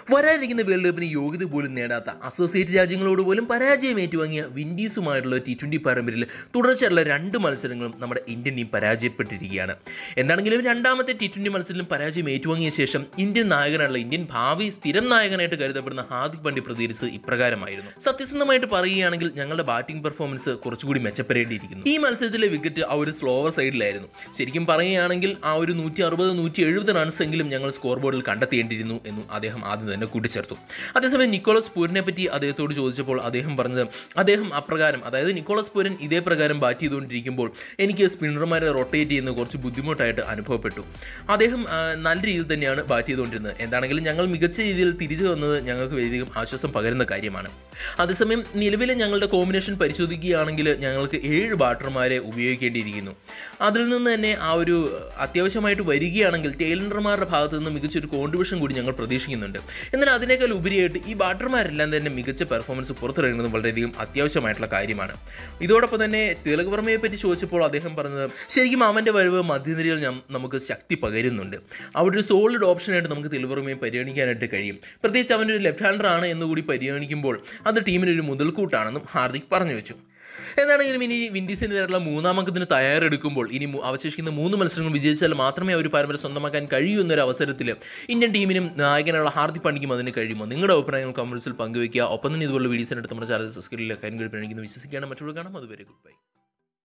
വരാനിരിക്കുന്ന വേൾഡ് കപ്പിന് യോഗ്യത പോലും നേടാത്ത അസോസിയേറ്റ് രാജ്യങ്ങളോട് പോലും പരാജയം ഏറ്റുവാങ്ങിയ വിൻഡീസുമായിട്ടുള്ള ടി ട്വൻ്റി പാരമ്പര്യത്തിൽ തുടർച്ചയായുള്ള രണ്ട് മത്സരങ്ങളും നമ്മുടെ ഇന്ത്യൻ ടീം പരാജയപ്പെട്ടിരിക്കുകയാണ് എന്താണെങ്കിലും രണ്ടാമത്തെ ടി ട്വൻ്റി മത്സരത്തിലും പരാജയം ഏറ്റുവാങ്ങിയ ശേഷം ഇന്ത്യൻ നായകനായുള്ള ഇന്ത്യൻ ഭാവി സ്ഥിരം നായകനായിട്ട് കരുതപ്പെടുന്ന ഹാർദിക് പാണ്ഡ്യ പ്രതികരിച്ച് ഇപ്രകാരമായിരുന്നു സത്യസന്ധമായിട്ട് പറയുകയാണെങ്കിൽ ഞങ്ങളുടെ ബാറ്റിംഗ് പെർഫോമൻസ് കുറച്ചുകൂടി മെച്ചപ്പെടേണ്ടിയിരിക്കുന്നു ഈ മത്സരത്തിലെ വിക്കറ്റ് ആ ഒരു സ്ലോവർ സൈഡിലായിരുന്നു ശരിക്കും പറയുകയാണെങ്കിൽ ആ ഒരു നൂറ്റി അറുപത് നൂറ്റി എഴുപത് റൺസ് എങ്കിലും ഞങ്ങൾ സ്കോർ ബോർഡിൽ കണ്ടെത്തേണ്ടിയിരുന്നു എന്നും അദ്ദേഹം ആദ്യം തന്നെ കൂട്ടിച്ചേർത്തു അതേസമയം നിക്കോളസ് പൂരിനെ പറ്റി അദ്ദേഹത്തോട് ചോദിച്ചപ്പോൾ അദ്ദേഹം പറഞ്ഞത് അദ്ദേഹം അപ്രകാരം അതായത് നിക്കോളസ് പൂരൻ ഇതേ പ്രകാരം ബാറ്റ് ചെയ്തുകൊണ്ടിരിക്കുമ്പോൾ എനിക്ക് സ്പിന്നർമാരെ റൊട്ടേറ്റ് ചെയ്യുന്ന കുറച്ച് ബുദ്ധിമുട്ടായിട്ട് അനുഭവപ്പെട്ടു അദ്ദേഹം ആ, നല്ല രീതിയിൽ തന്നെയാണ് ബാറ്റ് ചെയ്തുകൊണ്ടിരുന്നത് എന്താണെങ്കിലും ഞങ്ങൾ മികച്ച രീതിയിൽ തിരിച്ചു വന്നത് ഞങ്ങൾക്ക് വളരെയധികം ആശ്വാസം പകരുന്ന കാര്യമാണ് അതേസമയം നിലവിലെ ഞങ്ങളുടെ കോമ്പിനേഷൻ പരിശോധിക്കുകയാണെങ്കിൽ ഞങ്ങൾക്ക് ഏഴ് ബാറ്റർമാരെ ഉപയോഗിക്കേണ്ടിയിരിക്കുന്നു അതിൽ നിന്ന് തന്നെ ആ ഒരു അത്യാവശ്യമായിട്ട് വരികയാണെങ്കിൽ ടൈലൻഡർമാരുടെ ഭാഗത്ത് നിന്ന് മികച്ചൊരു കോൺട്രിബ്യൂഷൻ കൂടി ഞങ്ങൾ പ്രതീക്ഷിക്കുന്നുണ്ട് എന്നാൽ അതിനേക്കാൾ ഉപരിയായിട്ട് ഈ ബാറ്റർമാരെല്ലാം തന്നെ മികച്ച പെർഫോമൻസ് പുറത്തിറങ്ങുന്നത് വളരെയധികം അത്യാവശ്യമായിട്ടുള്ള കാര്യമാണ് ഇതോടൊപ്പം തന്നെ തിലക് വർമ്മയെ പറ്റി ചോദിച്ചപ്പോൾ അദ്ദേഹം പറഞ്ഞത് ശരിക്കും അവൻ്റെ വരവ് മധ്യനിരയിൽ ഞം- നമുക്ക് ശക്തി പകരുന്നുണ്ട് അവിടെ ഒരു സോളിഡ് ഓപ്ഷനായിട്ട് നമുക്ക് തിലക് വർമ്മയെ പരിഗണിക്കാനായിട്ട് കഴിയും പ്രത്യേകിച്ച് അവൻ്റെ ഒരു ലെഫ്റ്റ് ഹാൻഡർ ആണ് എന്നുകൂടി പരിഗണിക്കുമ്പോൾ അത് ടീമിനൊരു മുതൽക്കൂട്ടാണെന്നും ഹാർദിക് പറഞ്ഞു വെച്ചു എന്താണെങ്കിലും ഇനി വിൻഡീസിനെതിരെയുള്ള മൂന്നാം അങ്കത്തിന് തയ്യാറെടുക്കുമ്പോൾ ഇനി മു- അവശേഷിക്കുന്ന മൂന്ന് മത്സരങ്ങൾ വിജയിച്ചാൽ മാത്രമേ ആ ഒരു പരമ്പര സ്വന്തമാക്കാൻ കഴിയൂ എന്നൊരു അവസരത്തിൽ ഇന്ത്യൻ ടീമിനും നായകനുള്ള ഹാർദിക് പാണ്ഡ്യയ്ക്കും അതിന് കഴിയുമോ നിങ്ങളുടെ അഭിപ്രായങ്ങൾ കമൻസിൽ പങ്കുവയ്ക്കുക ഒപ്പം തന്നെ ഇതുപോലുള്ള വീഡിയോസിനെടുത്ത് നമ്മുടെ ചാനൽ സബ്സ്ക്രൈബ് ചെയ്യാൻ കഴിയും വിശ്വസിക്കുകയാണ് മറ്റുള്ള കാണാം അതുവരെ ഗുഡ് ബൈ